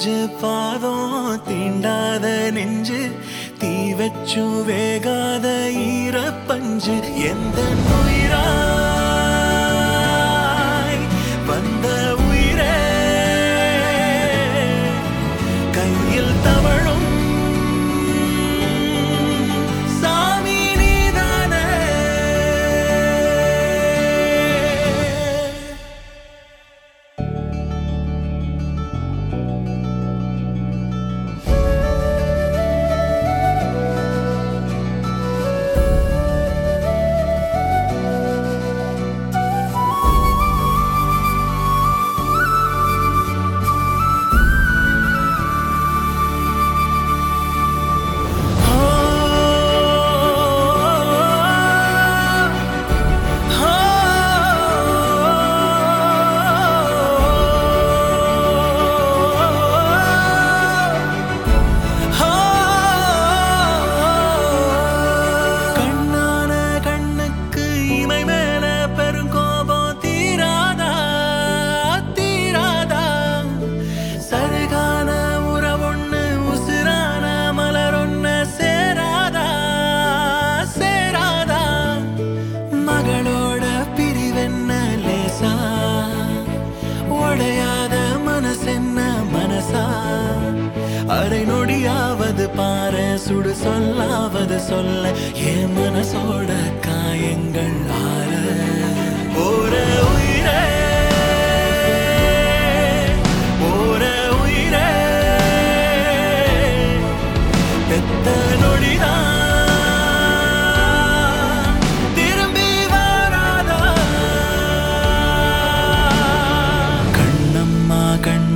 அஞ்சு பாதம் தீண்டாத நெஞ்சு தீ வச்சு வேகாத ஈரப்பஞ்சு எந்த உயிராய் வந்த உயிரே கையில் தவழும் சாமி நீதானே கண்ணான கண்ணுக்கு இமை மேல பெருங்கோபம் தீராதா தீராதா சருகான உறவொண்ணு உசுரான மலரொண்ணு சேராதா சேராதா மகளோட பிரிவென்ன லேசா உடையாத மனசென்ன மனசா அரை நொடியாவது பாரு சுடு சொல்லாவது சொல்ல என் மனசோட காயங்கள் ஆற ஓர உயிரே ஓர உயிரே பெத்த நொடிதான் திரும்பி வராதா கண்ணம்மா கண்ண